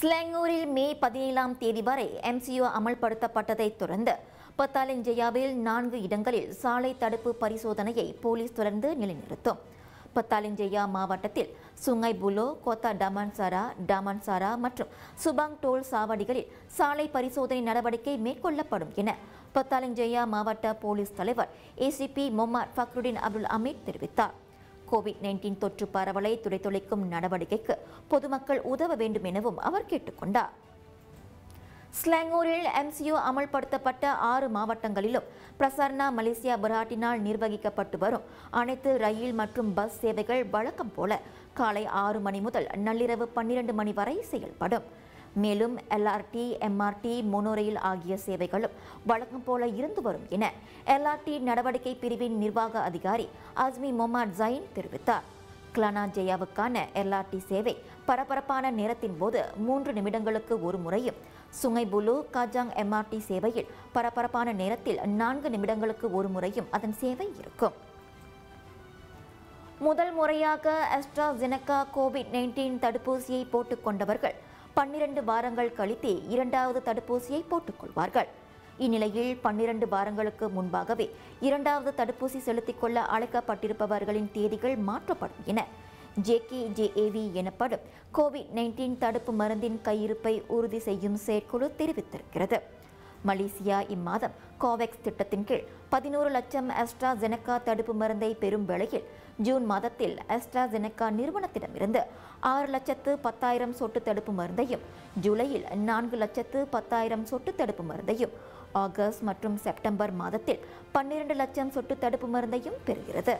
ஸ்லாங்கூரில் மே பதினேழாம் தேதி வரை எம்சிஓ அமல்படுத்தப்பட்டதைத் தொடர்ந்து பத்தாலிஞ்சயாவில் நான்கு இடங்களில் சாலை தடுப்பு பரிசோதனையை போலீஸ் தொடர்ந்து நிலைநிறுத்தும் பத்தாலிஞ்சயா மாவட்டத்தில் Sungai Buloh Kota Damansara Damansara மற்றும் சுபாங் டோல் சாவடிகளில் சாலை பரிசோதனை நடவடிக்கை மேற்கொள்ளப்படும் என பத்தாலிஞ்சயா மாவட்ட போலீஸ் தலைவர் ACP Mohammad Fakhruddin Abdul Hamid தெரிவித்தார் கோவிட் நைன்டீன் தொற்று பரவலை துடைத்தொழிக்கும் நடவடிக்கைக்கு பொதுமக்கள் உதவ வேண்டும் எனவும் அவர் கேட்டுக்கொண்டார் ஸ்லாங்கூரில் எம்சிஓ அமல்படுத்தப்பட்ட ஆறு மாவட்டங்களிலும் பிரசர்னா மலேசியா பராட்டினால் நிர்வகிக்கப்பட்டு வரும் அனைத்து ரயில் மற்றும் பஸ் சேவைகள் வழக்கம் போல காலை ஆறு மணி முதல் நள்ளிரவு பன்னிரண்டு மணி வரை செயல்படும் மேலும் எல்ஆர்டி எம்ஆர்டி மோனோரயில் ஆகிய சேவைகளும் வழக்கம் போல இருந்து வரும் என எல்ஆர்டி நடவடிக்கை பிரிவின் நிர்வாக அதிகாரி அஸ்மி மொஹமட் ஜைன் தெரிவித்தார் கிளானா ஜெயாவுக்கான எல்ஆர்டி சேவை பரபரப்பான நேரத்தின் போது மூன்று நிமிடங்களுக்கு ஒரு முறையும் சுங்கைபுலு காஜாங் எம்ஆர்டி சேவையில் பரபரப்பான நேரத்தில் நான்கு நிமிடங்களுக்கு ஒரு முறையும் அதன் சேவை இருக்கும் முதல் முறையாக அஸ்ட்ராஜெனகா கோவிட் நைன்டீன் தடுப்பூசியை போட்டுக்கொண்டவர்கள் பன்னிரண்டு வாரங்கள் கழித்தே இரண்டாவது தடுப்பூசியை போட்டுக்கொள்வார்கள் இந்நிலையில் பன்னிரண்டு வாரங்களுக்கு முன்பாகவே இரண்டாவது தடுப்பூசி செலுத்திக் கொள்ள அழைக்கப்பட்டிருப்பவர்களின் தேதிகள் மாற்றப்படும் என ஜேகேஜேஏவி எனப்படும் கோவிட் நைன்டீன் தடுப்பு மருந்தின் கையிருப்பை உறுதி செய்யும் செயற்குழு தெரிவித்திருக்கிறது மலேசியா இம்மாதம் கோவேக்ஸ் திட்டத்தின் கீழ் பதினோரு லட்சம் அஸ்ட்ராஜெனகா தடுப்பு மருந்தை பெறும் வேளையில் ஜூன் மாதத்தில் அஸ்ட்ராஜெனகா நிறுவனத்திடமிருந்து ஆறு லட்சத்து பத்தாயிரம் சொட்டு தடுப்பு மருந்தையும் ஜூலையில் நான்கு லட்சத்து பத்தாயிரம் சொட்டு தடுப்பு மருந்தையும் ஆகஸ்ட் மற்றும் செப்டம்பர் மாதத்தில் பன்னிரண்டு லட்சம் சொட்டு தடுப்பு மருந்தையும் பெறுகிறது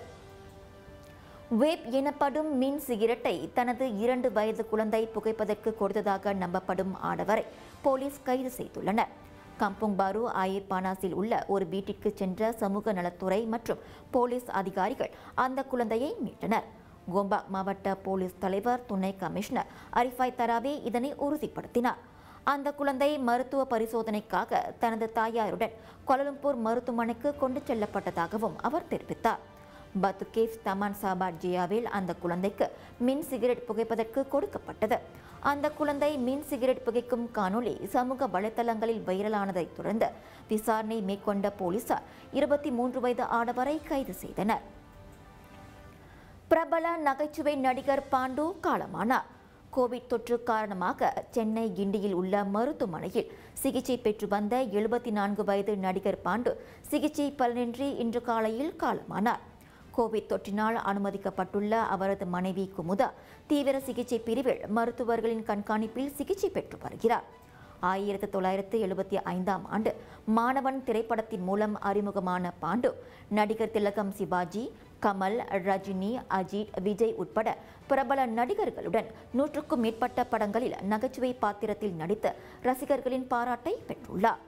வேப் எனப்படும் மின் சிகரெட்டை தனது இரண்டு வயது குழந்தை புகைப்பதற்கு கொடுத்ததாக நம்பப்படும் ஆடவரை போலீஸ் கைது செய்துள்ளனர் கம்புங் பாரு ஆயிர் பானாஸில் உள்ள ஒரு வீட்டிற்கு சென்ற சமூக நலத்துறை மற்றும் போலீஸ் அதிகாரிகள் அந்த குழந்தையை மீட்டனர் கோம்பாக் மாவட்ட போலீஸ் தலைவர் துணை கமிஷனர் அரிஃபாய் தராவே இதனை உறுதிப்படுத்தினார் அந்த குழந்தை மருத்துவ பரிசோதனைக்காக தனது தாயாருடன் கோலலம்பூர் மருத்துவமனைக்கு கொண்டு செல்லப்பட்டதாகவும் அவர் தெரிவித்தார் பத்துகேவ் தமான் சாபாட் ஜியாவில் அந்த குழந்தைக்கு மின் சிகரெட் புகைப்பதற்கு கொடுக்கப்பட்டது அந்த குழந்தை மின் சிகரெட் புகைக்கும் காணொளி சமூக வலைதளங்களில் வைரலானதைத் தொடர்ந்து விசாரணை மேற்கொண்ட போலீசார் இருபத்தி மூன்று வயது ஆடவரை கைது செய்தனர் பிரபல நகைச்சுவை நடிகர் பாண்டு காலமானார் கோவிட் தொற்று காரணமாக சென்னை கிண்டியில் உள்ள மருத்துவமனையில் சிகிச்சை பெற்று வந்த எழுபத்தி நான்கு வயது நடிகர் பாண்டு சிகிச்சை பலனின்றி இன்று காலையில் காலமானார் கோவிட் தொற்றினால் அனுமதிக்கப்பட்டுள்ள அவரது மனைவி குமுதா தீவிர சிகிச்சை பிரிவில் மருத்துவர்களின் கண்காணிப்பில் சிகிச்சை பெற்று வருகிறார் ஆயிரத்தி தொள்ளாயிரத்து எழுபத்தி ஐந்தாம் ஆண்டு மாணவன் திரைப்படத்தின் மூலம் அறிமுகமான பாண்டு நடிகர் திலகம் சிவாஜி கமல் ரஜினி அஜித் விஜய் உட்பட பிரபல நடிகர்களுடன் நூற்றுக்கும் மேற்பட்ட படங்களில் நகைச்சுவை பாத்திரத்தில் நடித்து ரசிகர்களின் பாராட்டை பெற்றுள்ளார்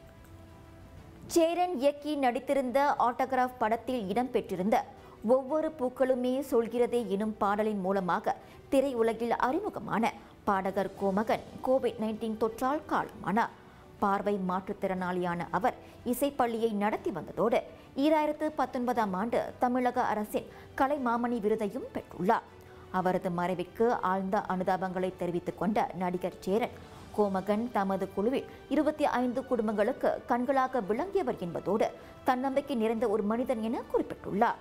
சேரன் இயக்கி நடித்திருந்த ஆட்டோகிராஃப் படத்தில் இடம்பெற்றிருந்த ஒவ்வொரு பூக்களுமே சொல்கிறதே எனும் பாடலின் மூலமாக திரையுலகில் அறிமுகமான பாடகர் கோமகன் கோவிட் நைன்டீன் தொற்றால் காலமானார் பார்வை மாற்றுத்திறனாளியான அவர் இசைப்பள்ளியை நடத்தி வந்ததோடு ஈராயிரத்து பத்தொன்பதாம் ஆண்டு தமிழக அரசின் கலைமாமணி விருதையும் பெற்றுள்ளார் அவரது மறைவிற்கு ஆழ்ந்த அனுதாபங்களை தெரிவித்துக் கொண்ட நடிகர் சேரன் கோமகன் தமது குழுவில் இருபத்தி ஐந்து குடும்பங்களுக்கு கண்களாக விளங்கியவர் என்பதோடு தன்னம்பிக்கை நிறைந்த ஒரு மனிதன் என குறிப்பிட்டுள்ளார்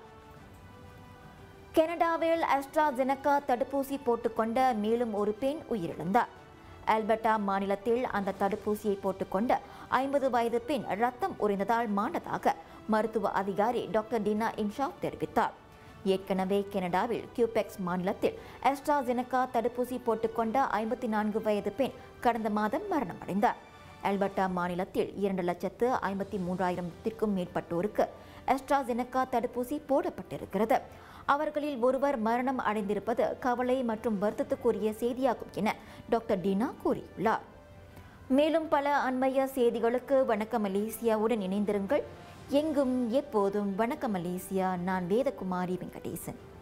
கனடாவில் அஸ்ட்ராஜெனகா தடுப்பூசி போட்டுக்கொண்ட மேலும் ஒரு பெண் உயிரிழந்தார் ஆல்பர்டா மாநிலத்தில் அந்த தடுப்பூசியை போட்டுக்கொண்ட ஐம்பது வயது பெண் ரத்தம் உறைந்ததால் மாண்டதாக மருத்துவ அதிகாரி டாக்டர் டினா இன்ஷாப் தெரிவித்தார் ஏற்கனவே கனடாவில் கியூபெக்ஸ் மாநிலத்தில் அஸ்ட்ராஜெனகா தடுப்பூசி போட்டுக்கொண்ட ஐம்பத்தி நான்கு வயது பெண் கடந்த மாதம் மரணமடைந்தார் ஆல்பர்டா மாநிலத்தில் இரண்டு லட்சத்து ஐம்பத்தி மூன்றாயிரத்திற்கும் மேற்பட்டோருக்கு அஸ்ட்ராஜெனகா தடுப்பூசி போடப்பட்டிருக்கிறது அவர்களில் ஒருவர் மரணம் அடைந்திருப்பது கவலை மற்றும் வருத்தத்துக்குரிய செய்தியாகும் என டாக்டர் டீனா கூறியுள்ளார் மேலும் பல அண்மைய செய்திகளுக்கு வணக்கம் மலேசியாவுடன் இணைந்திருங்கள் எங்கும் எப்போதும் வணக்கம் மலேசியா நான் வேதகுமாரி வெங்கடேசன்